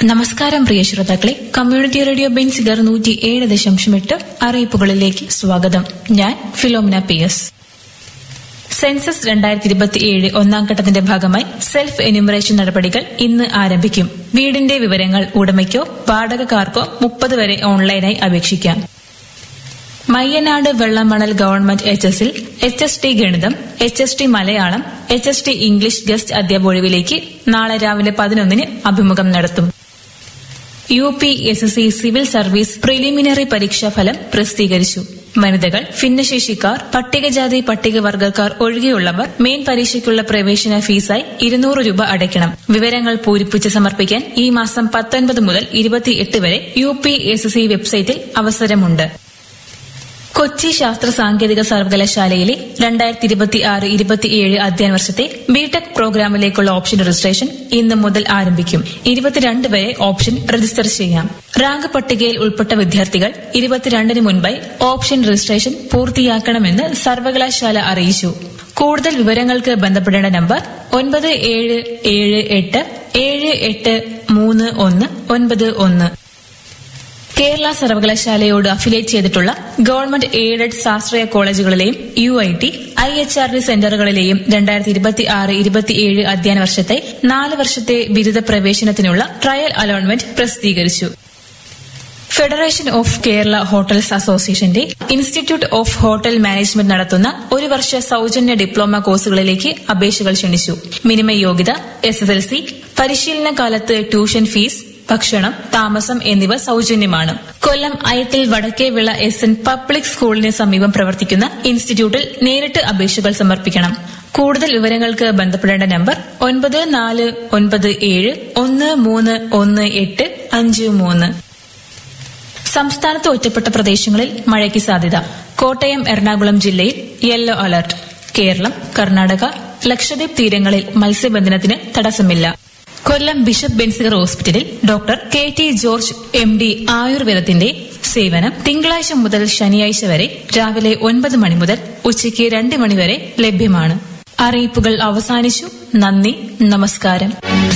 നമസ്കാരം പ്രിയ ശ്രോതാക്കളെ community radio Benziger നൂറ്റി ഏഴ് ദശാംശം എട്ട് അറിയിപ്പുകളിലേക്ക് സ്വാഗതം ഞാൻ ഫിലോമിന പി എസ് സെൻസസ് രണ്ടായിരത്തി ഇരുപത്തിയേഴ് ഒന്നാം ഘട്ടത്തിന്റെ ഭാഗമായി സെൽഫ് എന്യൂമറേഷൻ നടപടികൾ ഇന്ന് ആരംഭിക്കും വീടിന്റെ വിവരങ്ങൾ ഉടമയ്ക്കോ വാടകക്കാർക്കോ മുപ്പത് വരെ ഓൺലൈനായി അപേക്ഷിക്കാം മയ്യനാട് വെള്ളമണൽ ഗവൺമെന്റ് എച്ച് എസിൽ എച്ച് എസ് ടി ഗണിതം H S T Malayalam H S T English guest അധ്യാപൊഴിവിലേക്ക് നാളെ രാവിലെ പതിനൊന്നിന് അഭിമുഖം നടത്തും U P S S C civil service preliminary പരീക്ഷാ ഫലം പ്രസിദ്ധീകരിച്ചു വനിതകൾ ഭിന്നശേഷിക്കാർ പട്ടികജാതി പട്ടികവർഗക്കാർ ഒഴികെയുള്ളവർ മെയിൻ പരീക്ഷയ്ക്കുള്ള പ്രവേശന ഫീസായി ഇരുന്നൂറ് രൂപ അടയ്ക്കണം വിവരങ്ങൾ പൂരിപ്പിച്ച് സമർപ്പിക്കാൻ ഈ മാസം പത്തൊൻപത് മുതൽ ഇരുപത്തിയെട്ട് വരെ U P S S C വെബ്സൈറ്റിൽ അവസരമുണ്ട് കൊച്ചി ശാസ്ത്ര സാങ്കേതിക സർവകലാശാലയിലെ രണ്ടായിരത്തി ഇരുപത്തി ആറ് ഇരുപത്തിയേഴ് അധ്യയന വർഷത്തെ ബിടെക് പ്രോഗ്രാമിലേക്കുള്ള ഓപ്ഷൻ രജിസ്ട്രേഷൻ ഇന്ന് മുതൽ ആരംഭിക്കും ഇരുപത്തിരണ്ട് വരെ ഓപ്ഷൻ രജിസ്റ്റർ ചെയ്യാം റാങ്ക് പട്ടികയിൽ ഉൾപ്പെട്ട വിദ്യാർത്ഥികൾ ഇരുപത്തിരണ്ടിന് മുൻപായി ഓപ്ഷൻ രജിസ്ട്രേഷൻ പൂർത്തിയാക്കണമെന്ന് സർവകലാശാല അറിയിച്ചു കൂടുതൽ വിവരങ്ങൾക്ക് ബന്ധപ്പെടേണ്ട നമ്പർ ഒൻപത് ഏഴ് ഏഴ് എട്ട് ഏഴ് എട്ട് മൂന്ന് ഒന്ന് ഒൻപത് ഒന്ന് കേരള സർവകലാശാലയോട് അഫിലിയേറ്റ് ചെയ്തിട്ടുള്ള ഗവൺമെന്റ് എയ്ഡഡ് സ്വാശ്രയ കോളേജുകളിലെയും U I T I H R D സെന്ററുകളിലെയും രണ്ടായിരത്തി ഇരുപത്തി ആറ് ഇരുപത്തിയേഴ് അധ്യയന വർഷത്തെ നാല് വർഷത്തെ ബിരുദ പ്രവേശനത്തിനുള്ള ട്രയൽ അലോട്ട്മെന്റ് പ്രസിദ്ധീകരിച്ചു ഫെഡറേഷൻ ഓഫ് കേരള ഹോട്ടൽസ് അസോസിയേഷന്റെ ഇൻസ്റ്റിറ്റ്യൂട്ട് ഓഫ് ഹോട്ടൽ മാനേജ്മെന്റ് നടത്തുന്ന ഒരു വർഷ സൌജന്യ ഡിപ്ലോമ കോഴ്സുകളിലേക്ക് അപേക്ഷകൾ ക്ഷണിച്ചു മിനിമം യോഗ്യത എസ് എസ് എൽ സി പരിശീലന കാലത്ത് ട്യൂഷൻ ഫീസ് ഭക്ഷണം താമസം എന്നിവ സൌജന്യമാണ് കൊല്ലം അയത്തിൽ വടക്കേവിള എസ് എൻ പബ്ലിക് സ്കൂളിന് സമീപം പ്രവർത്തിക്കുന്ന ഇൻസ്റ്റിറ്റ്യൂട്ടിൽ നേരിട്ട് അപേക്ഷകൾ സമർപ്പിക്കണം കൂടുതൽ വിവരങ്ങൾക്ക് ബന്ധപ്പെടേണ്ട നമ്പർ ഒൻപത് നാല് ഒൻപത് ഏഴ് ഒന്ന് മൂന്ന് ഒന്ന് എട്ട് അഞ്ച് മൂന്ന് സംസ്ഥാനത്ത് ഒറ്റപ്പെട്ട പ്രദേശങ്ങളിൽ മഴയ്ക്ക് സാധ്യത കോട്ടയം എറണാകുളം ജില്ലയിൽ യെല്ലോ അലർട്ട് കേരളം കർണാടക ലക്ഷദ്വീപ് തീരങ്ങളിൽ മത്സ്യബന്ധനത്തിന് തടസ്സമില്ല കൊല്ലം ബിഷപ്പ് ബെൻസിഗർ ഹോസ്പിറ്റലിൽ doctor K T George M D ആയുർവേദത്തിന്റെ സേവനം തിങ്കളാഴ്ച മുതൽ ശനിയാഴ്ച വരെ രാവിലെ ഒൻപത് മണി മുതൽ ഉച്ചയ്ക്ക് രണ്ട് മണിവരെ ലഭ്യമാണ് അറിയിപ്പുകൾ അവസാനിച്ചു നന്ദി നമസ്കാരം